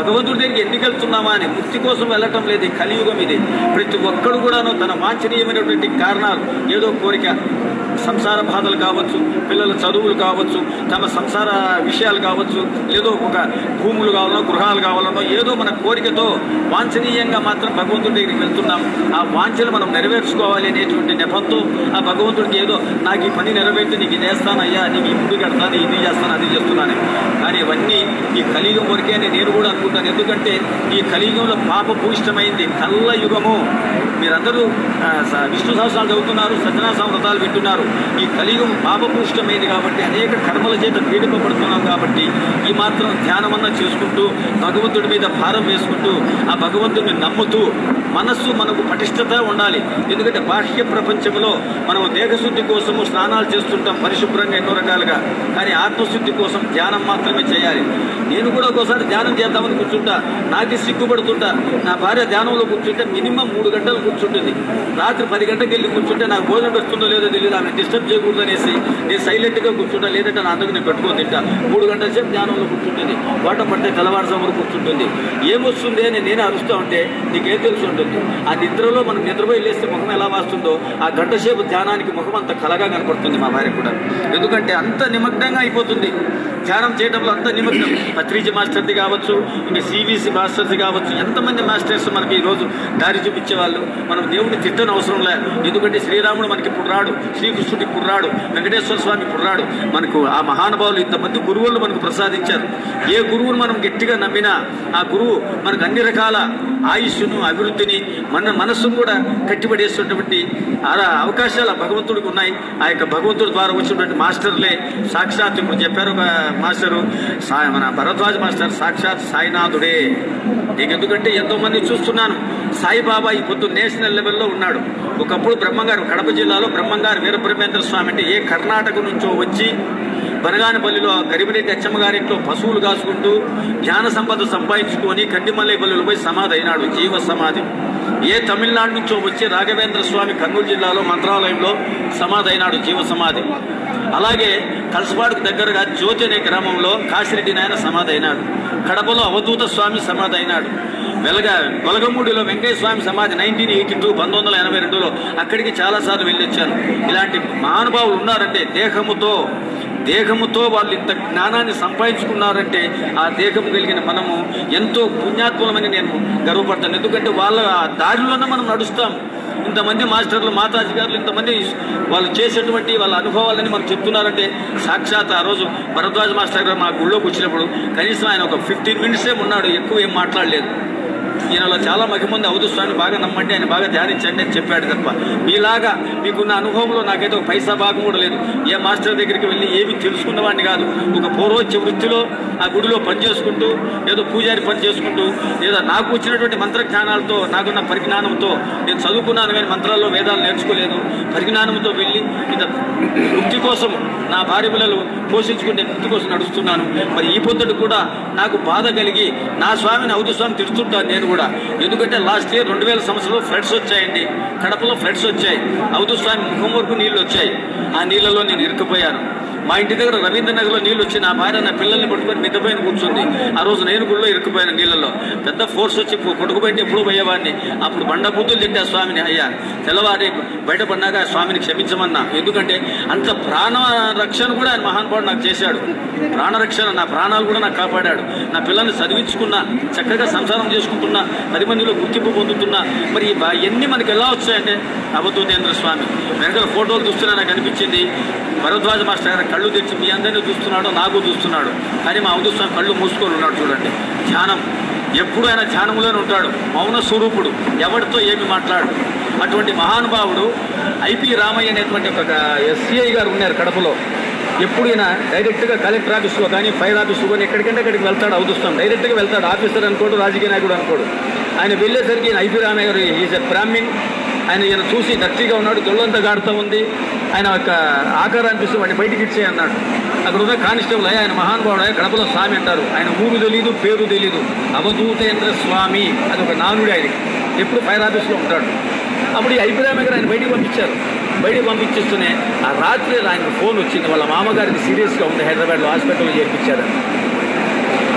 భగవంతుడి దగ్గరికి ఎందుకు వెళ్తున్నామా అని ముక్తి కోసం వెళ్ళటం లేదు ఈ కలియుగం ఇది ప్రతి ఒక్కడు కూడాను తన వాంఛనీయమైనటువంటి కారణాలు ఏదో కోరిక సంసార బాధలు కావచ్చు పిల్లల చదువులు కావచ్చు తమ సంసార విషయాలు కావచ్చు ఏదో ఒక భూములు కావాలనో గృహాలు కావాలనో ఏదో మన కోరికతో వాంఛనీయంగా మాత్రం భగవంతుడి దగ్గరికి వెళ్తున్నాం ఆ వాంఛలు మనం నెరవేర్చుకోవాలి అనేటువంటి నెపంతో ఆ భగవంతుడికి ఏదో నాకు ఈ పని నెరవేర్చి నీకు ఇది చేస్తానయ్యా నీకు ఈ గుడి కడతాను ఇది చేస్తాను అది చేస్తున్నాను కానీ ఇవన్నీ ఈ కలియుగం వరకే అని నేను కూడా అనుకుంటాను ఎందుకంటే ఈ కలియుగంలో పాప భూయిష్టమైంది కళ్ళ యుగము మీరందరూ ఆ, స- విష్ణు సహస్రాలు చదువుతున్నారు సత్యనారాయణ వ్రతాలు వింటున్నారు ఈ కలియుగం పాపభూష్టమైంది కాబట్టి అనేక కర్మల చేత పీడిపడుతున్నాం కాబట్టి ఈ మాత్రం ధ్యానమన్నా చేసుకుంటూ భగవంతుడి మీద భారం వేసుకుంటూ ఆ భగవంతుడిని నమ్ముతూ మనస్సు మనకు పటిష్టత ఉండాలి ఎందుకంటే బాహ్య ప్రపంచంలో మనం దేహశుద్ధి కోసము స్నానాలు చేస్తుంటాం పరిశుభ్రంగా ఎన్నో రకాలుగా కానీ ఆత్మశుద్ధి కోసం ధ్యానం మాత్రమే చేయాలి నేను కూడా ఒకసారి ధ్యానం చేద్దామని కూర్చుంటా నాకే సిగ్గుపడుతుంటా నా భార్య ధ్యానంలో కూర్చుంటే మినిమం మూడు గంటలు కూర్చుంటుంది రాత్రి పది గంటలకు వెళ్ళి కూర్చుంటే నాకు భోజనం వస్తుందో లేదో తెలియదు ఆమె డిస్టర్బ్ చేయకూడదు అనేసి నేను సైలెంట్గా కూర్చుంటా లేదంటే నా అందుకు నేను పెట్టుకొని తింటా మూడు గంటల సేపు ధ్యానంలో కూర్చుంటుంది వాట పడితే తెల్లవారుజాము వరకు కూర్చుంటుంది ఏమొస్తుంది అని నేనే అరుస్తూ ఉంటే నీకేం తెలుసు ఉంటుంది ఆ నిద్రలో మనం నిద్రపోయి లేస్తే ముఖం ఎలా వాస్తుందో ఆ గంట సేపు ధ్యానానికి ముఖం అంత కలగా కనపడుతుంది మా భార్య కూడా ఎందుకంటే అంత నిమగ్నంగా అయిపోతుంది ధ్యానం చేయడంలో అంత నిమగ్నం పత్రిజీ మాస్టర్ది కావచ్చు ఇంకా సిబిసి మాస్టర్ది కావచ్చు ఎంతమంది మాస్టర్స్ మనకి ఈరోజు దారి చూపించే వాళ్ళు మనం దేవుడిని తిట్టని అవసరం లేదు ఎందుకంటే శ్రీరాముడు మనకి ఇప్పుడు రాడు శ్రీకృష్ణుడు ఇప్పుడు రాడు వెంకటేశ్వర స్వామి ఇప్పుడు రాడు మనకు ఆ మహానుభావులు ఇంతమంది గురువులు మనకు ప్రసాదించారు ఏ గురువును మనం గట్టిగా నమ్మినా ఆ గురువు మనకు అన్ని రకాల ఆయుష్ను అభివృద్ధిని మన మనస్సును కూడా కట్టిపడేస్తున్నటువంటి అలా అవకాశాలు ఆ భగవంతుడికి ఉన్నాయి ఆ యొక్క భగవంతుడి ద్వారా వచ్చినటువంటి మాస్టర్లే సాక్షాత్ ఇప్పుడు చెప్పారు ఒక మాస్టరు సా మన భరద్వాజ్ మాస్టర్ సాక్షాత్ సాయినాథుడే నీకు ఎందుకంటే ఎంతో మంది చూస్తున్నాను సాయిబాబా ఈ పొద్దు నేషనల్ లెవెల్లో ఉన్నాడు ఒకప్పుడు బ్రహ్మంగారు కడప జిల్లాలో బ్రహ్మంగారు వీరబ్రహ్మేంద్ర స్వామి అంటే ఏ కర్ణాటక నుంచో వచ్చి బనగానపల్లిలో ఆ గరిమిరెడ్డి అచ్చమ్మ గారింట్లో పశువులు కాసుకుంటూ జ్ఞాన సంపద సంపాదించుకొని కందిమల్లై పల్లెలు పోయి సమాధి అయినాడు జీవ సమాధి ఏ తమిళనాడు నుంచో వచ్చి రాఘవేంద్ర స్వామి కర్నూలు జిల్లాలో మంత్రాలయంలో సమాధి అయినాడు జీవ సమాధి అలాగే కలసపాడుకు దగ్గరగా జ్యోతి అనే గ్రామంలో కాశిరెడ్డి నాయన సమాధి అయినాడు కడపలో అవధూత స్వామి సమాధి అయినాడు వెలగ వెలగమూడిలో వెంకయ్య స్వామి సమాధి నైన్టీన్ ఎయిటీ టూ పంతొమ్మిది వందల ఎనభై రెండులో అక్కడికి చాలాసార్లు వెళ్ళొచ్చాను ఇలాంటి మహానుభావులు ఉన్నారంటే దేహముతో దేహముతో వాళ్ళు ఇంత జ్ఞానాన్ని సంపాదించుకున్నారంటే ఆ దేహము కలిగిన మనము ఎంతో పుణ్యాత్మలమని నేను గర్వపడతాను ఎందుకంటే వాళ్ళ ఆ దారిలోనే మనం నడుస్తాం ఇంతమంది మాస్టర్లు మాతాజీ గారు ఇంతమంది వాళ్ళు చేసేటువంటి వాళ్ళ అనుభవాలని మనకు చెప్తున్నారంటే సాక్షాత్ ఆ రోజు భరద్వాజ మాస్టర్ గారు మా గుళ్ళోకి వచ్చినప్పుడు కనీసం ఆయన ఒక ఫిఫ్టీన్ మినిట్సే ఉన్నాడు ఎక్కువ ఏం మాట్లాడలేదు ఈయనలో చాలా మహిమంది అవధు స్వామిని బాగా నమ్మండి ఆయన బాగా ధ్యానించండి అని చెప్పాడు తప్ప మీలాగా మీకున్న అనుభవంలో నాకైతే ఒక పైసా భాగం కూడా లేదు ఏ మాస్టర్ దగ్గరికి వెళ్ళి ఏమి తెలుసుకున్నవాడిని కాదు ఒక పూర్వోచ్చ వృత్తిలో ఆ గుడిలో పని చేసుకుంటూ ఏదో పూజారి పని చేసుకుంటూ లేదా నాకు వచ్చినటువంటి మంత్ర జ్ఞానాలతో నాకున్న పరిజ్ఞానంతో నేను చదువుకున్నాను కానీ మంత్రాల్లో వేదాలు నేర్చుకోలేదు పరిజ్ఞానంతో వెళ్ళి ఇంత వృత్తి కోసం నా భార్య పిల్లలు పోషించుకునే వృత్తి కోసం నడుస్తున్నాను మరి ఈ పొద్దుడు కూడా నాకు బాధ కలిగి నా స్వామిని అవధు స్వామి తిడుతుంటాను నేను కూడా ఎందుకంటే లాస్ట్ ఇయర్ రెండు వేల సంవత్సరంలో ఫ్లడ్స్ వచ్చాయండి కడపలో ఫ్లడ్స్ వచ్చాయి అవధు స్వామి ముఖం వరకు నీళ్లు వచ్చాయి ఆ నీళ్ళలో నేను ఇరుక్కుపోయాను మా ఇంటి దగ్గర రవీంద్ర నగర్లో నీళ్ళు వచ్చి నా భార్య నా పిల్లల్ని పట్టుకొని మిద్దపైన కూర్చుంది ఆ రోజు నేను గుళ్ళో ఇరుక్కుపోయాను నీళ్ళలో పెద్ద ఫోర్స్ వచ్చి కొడుకుబెట్టి ఎప్పుడు పోయేవాడిని అప్పుడు బండ బుద్ధులు తింటే ఆ స్వామిని అయ్యా తెల్లవారి బయటపడినాక ఆ స్వామిని క్షమించమన్నా ఎందుకంటే అంత ప్రాణ రక్షణ కూడా ఆయన మహానుభావుడు నాకు చేశాడు ప్రాణరక్షణ నా ప్రాణాలు కూడా నాకు కాపాడాడు నా పిల్లల్ని చదివించుకున్నా చక్కగా సంసారం చేసుకుంటున్నా పది మందిలో గుర్తింపు పొందుతున్నా మరి ఈ బా- ఇవన్నీ మనకి ఎలా వచ్చాయంటే అవధూతేంద్ర స్వామి వెనకాల ఫోటోలు చూస్తున్నా నాకు అనిపించింది భరద్వాజ మాస్టర్ గారు కళ్ళు తెచ్చి మీ అందరినీ చూస్తున్నాడు నాకు చూస్తున్నాడు కానీ మా అవధూత స్వామి కళ్ళు మూసుకొని ఉన్నాడు చూడండి ధ్యానం ఎప్పుడు ఆయన ధ్యానంలోనే ఉంటాడు మౌన స్వరూపుడు ఎవరితో ఏమి మాట్లాడు అటువంటి మహానుభావుడు ఐపి రామయ్య అనేటువంటి ఒక ఎస్సీఐ గారు ఉన్నారు కడపలో ఎప్పుడు ఈయన డైరెక్ట్గా కలెక్టర్ ఆఫీస్లో కానీ ఫైర్ ఆఫీస్లో కానీ ఎక్కడికంటే అక్కడికి వెళ్తాడు అవుతుస్తాం డైరెక్ట్గా వెళ్తాడు ఆఫీసర్ అనుకోడు రాజకీయ నాయకుడు అనుకోడు ఆయన వెళ్ళేసరికి ఈయన ఐపీ రామయ్య గారు ఈజ్ ఎ బ్రాహ్మిన్ ఆయన ఈయన చూసి దర్జీగా ఉన్నాడు దొల్లంతా గాడుతూ ఉంది ఆయన యొక్క ఆకారాన్ని చూసి వాడిని బయటికి ఇచ్చే అన్నాడు అక్కడ ఉన్న కానిస్టేబుల్ అయ్యా ఆయన మహానుభావుడు అయ్యా గడపలో స్వామి అంటారు ఆయన ఊరు తెలియదు పేరు తెలియదు అవధూతేంద్ర స్వామి అది ఒక నానుడి ఆయనకి ఎప్పుడు ఫైర్ ఆఫీస్లో ఉంటాడు అప్పుడు ఈ ఐపీరామ గారు ఆయన బయటికి పంపించారు బయటికి పంపించేస్తూనే ఆ రాత్రి ఆయన ఫోన్ వచ్చింది వాళ్ళ మామగారికి సీరియస్గా ఉంది హైదరాబాద్లో హాస్పిటల్లో చేర్పించారు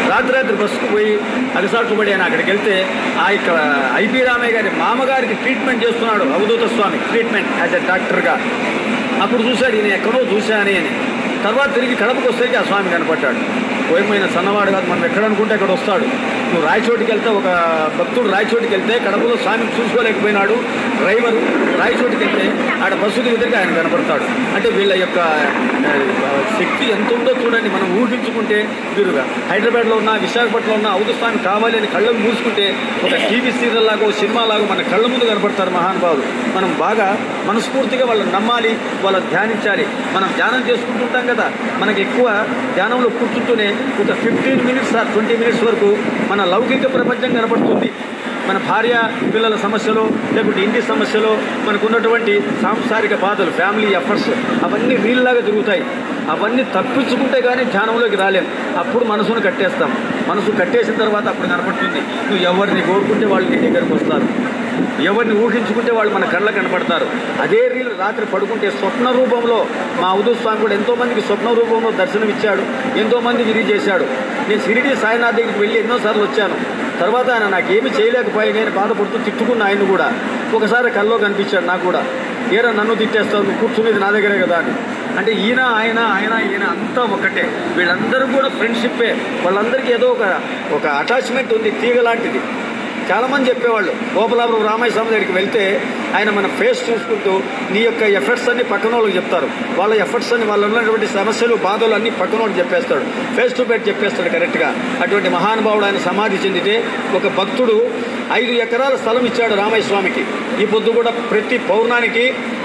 రాత్రి రాత్రి బస్సుకు పోయి అగసాటుపడి అని అక్కడికి వెళ్తే ఆ యొక్క ఐపీ రామయ్య గారి మామగారికి ట్రీట్మెంట్ చేస్తున్నాడు అవధూత స్వామి ట్రీట్మెంట్ యాజ్ ఎ డాక్టర్గా అప్పుడు చూశాడు ఈయన ఎక్కడో చూశానే అని తర్వాత తిరిగి కడపకు వస్తే ఆ స్వామి కనపడ్డాడు పోయమైన సన్నవాడు కాదు మనం ఎక్కడ అనుకుంటే అక్కడ వస్తాడు నువ్వు రాయచోటికి వెళ్తే ఒక భక్తుడు రాయచోటికి వెళ్తే కడపలో స్వామిని చూసుకోలేకపోయినాడు డ్రైవరు రాయచోటికి వెళ్తే ఆడ బస్సుకి ఎదురుగా ఆయన కనపడతాడు అంటే వీళ్ళ యొక్క ఆ, శక్తి ఎంత ఉందో చూడండి మనం ఊహించుకుంటే వీరుగా హైదరాబాద్లో ఉన్న విశాఖపట్నంలో ఉన్న అవధ స్వామి కావాలి అని కళ్ళను మూసుకుంటే ఒక టీవీ సీరియల్ లాగా సినిమా లాగా మన కళ్ళ ముందు కనపడతారు మహానుభావులు మనం బాగా మనస్ఫూర్తిగా వాళ్ళని నమ్మాలి వాళ్ళని ధ్యానించాలి మనం ధ్యానం చేసుకుంటుంటాం కదా మనకి ఎక్కువ ధ్యానంలో కూర్చుంటూనే ఒక fifteen minutes or twenty minutes వరకు మన లౌకిక ప్రపంచం కనపడుతుంది మన భార్య పిల్లల సమస్యలు లేకుంటే ఇంటి సమస్యలు మనకు ఉన్నటువంటి సాంసారిక బాధలు ఫ్యామిలీ ఎఫర్ట్స్ అవన్నీ వీళ్ళలాగా తిరుగుతాయి అవన్నీ తప్పించుకుంటే కానీ ధ్యానంలోకి రాలేం అప్పుడు మనసును కట్టేస్తాం మనసు కట్టేసిన తర్వాత అప్పుడు కనపడుతుంది నువ్వు ఎవరిని కోరుకుంటే వాళ్ళు నీ దగ్గరకు వస్తారు ఎవరిని ఊహించుకుంటే వాళ్ళు మన కళ్ళ కనపడతారు అదే రీలు రాత్రి పడుకుంటే స్వప్న రూపంలో మా ఉదయ స్వామి కూడా ఎంతో మందికి స్వప్న రూపంలో దర్శనం ఇచ్చాడు ఎంతో మందికి ఇది చేశాడు నేను షిరిడి సాయినాథ్ దగ్గరికి వెళ్ళి ఎన్నోసార్లు వచ్చాను తర్వాత ఆయన నాకు ఏమి చేయలేకపోయి నేను బాధపడుతూ తిట్టుకున్న ఆయన కూడా ఒకసారి కల్లో కనిపించాడు నాకు కూడా ఏరా నన్ను తిట్టేస్తావు నువ్వు కూర్చునేది నా దగ్గరే కదా అని అంటే ఈయన ఆయన ఆయన ఈయన అంతా ఒకటే వీళ్ళందరూ కూడా ఫ్రెండ్షిప్పే వాళ్ళందరికీ ఏదో ఒక ఒక అటాచ్మెంట్ ఉంది తీగ లాంటిది చాలామంది చెప్పేవాళ్ళు గోపలాపురం రామయ్య స్వామి దగ్గరికి వెళ్తే ఆయన మన ఫేస్ చూసుకుంటూ నీ యొక్క ఎఫర్ట్స్ అన్ని పక్కన వాళ్ళకి చెప్తారు వాళ్ళ ఎఫర్ట్స్ అన్ని వాళ్ళ ఉన్నటువంటి సమస్యలు బాధలు అన్ని పక్కన వాళ్ళకి చెప్పేస్తాడు ఫేస్ టు ఫేస్ చెప్పేస్తాడు కరెక్ట్గా అటువంటి మహానుభావుడు ఆయన సమాధి చెందితే ఒక భక్తుడు ఐదు ఎకరాల స్థలం ఇచ్చాడు రామయ్య స్వామికి ఈ పొద్దు కూడా ప్రతి పౌర్ణానికి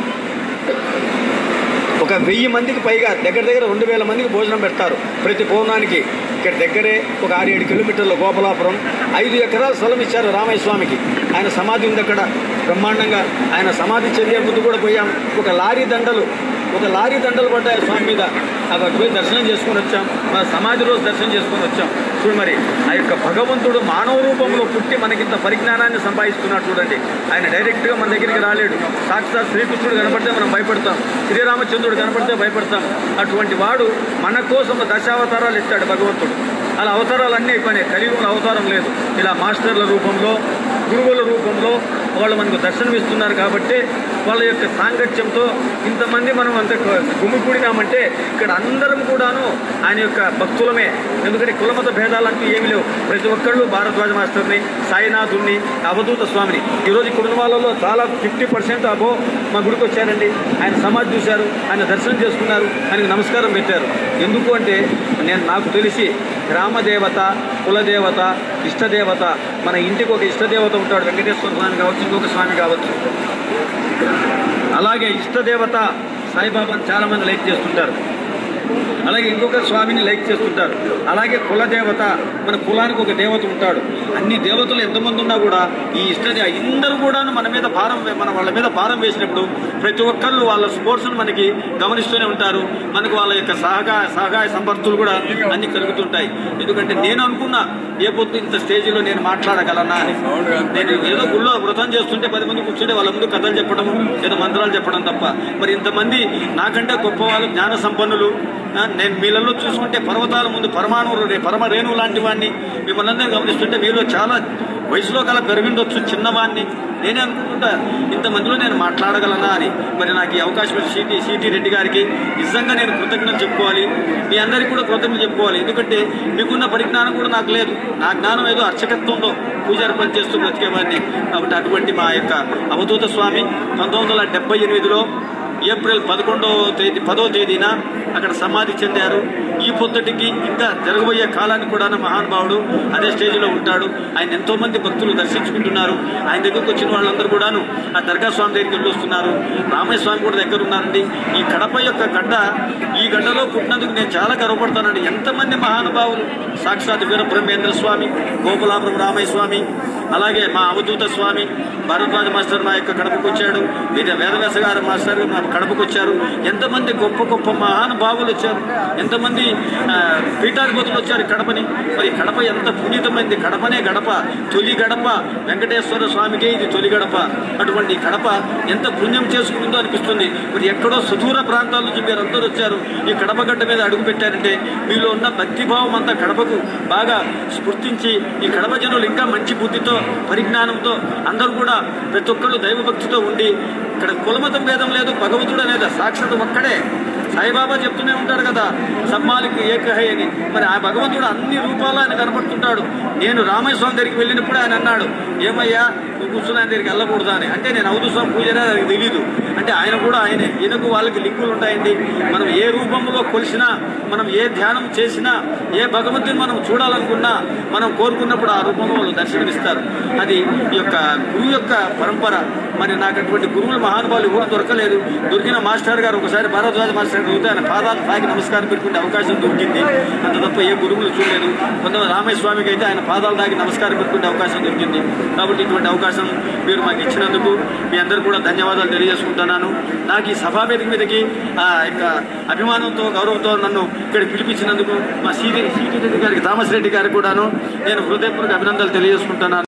ఒక వెయ్యి మందికి పైగా దగ్గర దగ్గర రెండు వేల మందికి భోజనం పెడతారు ప్రతి పౌర్ణానికి ఇక్కడ దగ్గరే ఒక ఆరు ఏడు కిలోమీటర్ల గోపలాపురం ఐదు ఎకరాల స్థలం ఇచ్చారు రామయ్య స్వామికి ఆయన సమాధి ఉంది అక్కడ బ్రహ్మాండంగా ఆయన సమాధి చెందే ముందు కూడా పోయాం ఒక లారీ దండలు ఒక లారీ దండలు పడ్డాయి స్వామి మీద అక్కడ పోయి దర్శనం చేసుకొని వచ్చాం మన సమాధి రోజు దర్శనం చేసుకొని వచ్చాం చూడు మరి ఆ యొక్క భగవంతుడు మానవ రూపంలో పుట్టి మనకింత పరిజ్ఞానాన్ని సంపాదిస్తున్నాడు చూడండి ఆయన డైరెక్ట్గా మన దగ్గరికి రాలేడు సాక్షాత్ శ్రీకృష్ణుడు కనపడితే మనం భయపడతాం శ్రీరామచంద్రుడు కనపడితే భయపడతాం అటువంటి వాడు మన కోసం దశావతారాలు ఇచ్చాడు భగవంతుడు అలా అవతారాలు అన్నీ అయిపోయినాయి కలియుగంలో అవతారం లేదు ఇలా మాస్టర్ల రూపంలో గురువుల రూపంలో వాళ్ళు మనకు దర్శనమిస్తున్నారు కాబట్టి వాళ్ళ యొక్క సాంగత్యంతో ఇంతమంది మనం అంత గుమికూడినామంటే ఇక్కడ అందరం కూడాను ఆయన యొక్క భక్తులమే ఎందుకంటే కులమత భేదాలంటూ ఏమీ లేవు ప్రతి ఒక్కళ్ళు భారద్వాజ మాస్టర్ని సాయినాథుణ్ణి అవధూత స్వామిని ఈరోజు ఇక్కడ ఉన్న వాళ్ళలో చాలా ఫిఫ్టీ పర్సెంట్ అబో మా గుడికి వచ్చారండి ఆయన సమాధి చూశారు ఆయన దర్శనం చేసుకున్నారు ఆయనకు నమస్కారం పెట్టారు ఎందుకు అంటే నేను నాకు తెలిసి గ్రామదేవత కులదేవత ఇష్టదేవత మన ఇంటికి ఒక ఇష్టదేవత ఉంటాడు వెంకటేశ్వర స్వామి కావచ్చు ఇంకొక స్వామి కావచ్చు అలాగే ఇష్టదేవత సాయిబాబాను చాలామంది లైక్ చేస్తుంటారు అలాగే ఇంకొక స్వామిని లైక్ చేస్తుంటారు అలాగే కులదేవత మన కులానికి ఒక దేవత ఉంటాడు అన్ని దేవతలు ఎంతమంది ఉన్నా కూడా ఈ ఇష్టదే అందరూ కూడా మన మీద భారం వే- మన వాళ్ళ మీద భారం వేసినప్పుడు ప్రతి ఒక్కళ్ళు వాళ్ళ స్పోర్ట్స్ను మనకి గమనిస్తూనే ఉంటారు మనకు వాళ్ళ యొక్క సహకార సహాయ సంపర్తులు కూడా అన్ని కలుగుతుంటాయి ఎందుకంటే నేను అనుకున్నా ఏ పొద్దు ఇంత స్టేజీలో నేను మాట్లాడగలనా అని నేను ఏదో గుళ్ళో వ్రతం చేస్తుంటే పది మంది కూర్చుంటే వాళ్ళ ముందు కథలు చెప్పడం ఏదో మంత్రాలు చెప్పడం తప్ప మరి ఇంతమంది నాకంటే గొప్ప వాళ్ళు జ్ఞాన సంపన్నులు ఆ, నేను మీలలో చూసుకుంటే పర్వతాల ముందు పరమాణువు రే- పరమ రేణువు లాంటి వాడిని మిమ్మల్ని అందరూ గమనిస్తుంటే మీలో చాలా వయసులో కల పెరిగిండొచ్చు చిన్నవాడిని నేనే అనుకుంటుంటా ఇంతమందిలో నేను మాట్లాడగలనా అని మరి నాకు ఈ అవకాశం ఇచ్చిన సిటీ సిటీ రెడ్డి గారికి నిజంగా నేను కృతజ్ఞతలు చెప్పుకోవాలి మీ అందరికీ కూడా కృతజ్ఞతలు చెప్పుకోవాలి ఎందుకంటే మీకున్న పరిజ్ఞానం కూడా నాకు లేదు నా జ్ఞానం ఏదో అర్చకత్వంలో పూజారి పని చేస్తూ బ్రతికేవాడిని కాబట్టి అటువంటి మా యొక్క అవధూత స్వామి పంతొమ్మిది వందల డెబ్బై ఎనిమిదిలో ఏప్రిల్ పదకొండవ తేదీ పదవ తేదీన అక్కడ సమాధి చెందారు ఈ పొద్దుటికి ఇంకా జరగబోయే కాలానికి కూడా మహానుభావుడు అదే స్టేజ్లో ఉంటాడు ఆయన ఎంతో మంది భక్తులు దర్శించుకుంటున్నారు ఆయన దగ్గరకు వచ్చిన వాళ్ళందరూ కూడాను ఆ దర్గా స్వామి దగ్గరికి వెళ్ళొస్తున్నారు రామయ్య స్వామి కూడా దగ్గర ఉన్నారండి ఈ కడప యొక్క గడ్డ ఈ గడ్డలో పుట్టినందుకు నేను చాలా గర్వపడతానండి ఎంతమంది మహానుభావులు సాక్షాత్ వీరబ్రహ్మేంద్ర స్వామి గోకులాపురం రామయ్య స్వామి అలాగే మా అవధూత స్వామి భారద్వాజ మాస్టర్ మా యొక్క కడపకు వచ్చాడు వేద వేదవ్యాస గారు మాస్టర్ మా కడపకు వచ్చారు ఎంతమంది గొప్ప గొప్ప మహానుభావులు వచ్చారు ఎంతమంది ఆ, పీఠాధిపతులు వచ్చారు కడపని మరి కడప ఎంత పునీతమైంది కడపనే గడప తొలి గడప వెంకటేశ్వర స్వామికే ఇది తొలి గడప అటువంటి కడప ఎంత పుణ్యం చేసుకుందో అనిపిస్తుంది మరి ఎక్కడో సుదూర ప్రాంతాల నుంచి మీరు అందరూ వచ్చారు ఈ కడప గడ్డ మీద అడుగు పెట్టారంటే మీలో ఉన్న భక్తిభావం అంతా కడపకు బాగా స్ఫుర్తించి ఈ కడప జనులు ఇంకా మంచి బుద్ధితో పరిజ్ఞానంతో అందరూ కూడా ప్రతి ఒక్కళ్ళు దైవభక్తితో ఉండి ఇక్కడ కులమతం భేదం లేదు భగవంతుడు అనేది సాక్షాత్ ఒక్కడే సాయిబాబా చెప్తూనే ఉంటాడు కదా సమ్మాలికి ఏకహై అని మరి ఆ భగవంతుడు అన్ని రూపాల్లో ఆయన కనపడుతుంటాడు నేను రామేశ్వరం దగ్గరికి వెళ్ళినప్పుడు ఆయన అన్నాడు ఏమయ్యా నువ్వు కూర్చుని ఆయన దగ్గరికి వెళ్ళకూడదా అని అంటే నేను అవధు స్వామి పూజనే నాకు తెలియదు అంటే ఆయన కూడా ఆయనే ఈయనకు వాళ్ళకి లింకులు ఉంటాయండి మనం ఏ రూపంలో కొలిసినా మనం ఏ ధ్యానం చేసినా ఏ భగవంతుని మనం చూడాలనుకున్నా మనం కోరుకున్నప్పుడు ఆ రూపంలో వాళ్ళు దర్శనమిస్తారు అది ఈ యొక్క గురువు యొక్క పరంపర మరి నాకు అటువంటి గురువులు మహానుభావులు ఎవరు దొరకలేదు దొరికిన మాస్టర్ గారు ఒకసారి భారద్వాజ మాస్టర్ గారు అడిగితే ఆయన పాదాలు తాకి నమస్కారం పెట్టుకునే అవకాశం దొరికింది అంత తప్ప ఏ గురువులు చూడలేదు కొంతమంది రామేశ్వామికి అయితే ఆయన పాదాలు తాకి నమస్కారం పెట్టుకునే అవకాశం దొరికింది కాబట్టి ఇటువంటి అవకాశం మీరు మాకు ఇచ్చినందుకు మీ అందరూ కూడా ధన్యవాదాలు తెలియజేసుకుంటున్నాను నాకు ఈ సభా వేదిక మీదకి ఆ యొక్క అభిమానంతో గౌరవంతో నన్ను ఇక్కడ పిలిపించినందుకు మా సీడి సీటీ రెడ్డి గారికి థామస్ రెడ్డి గారికి కూడాను నేను హృదయపూర్వక అభినందనలు తెలియజేసుకుంటున్నాను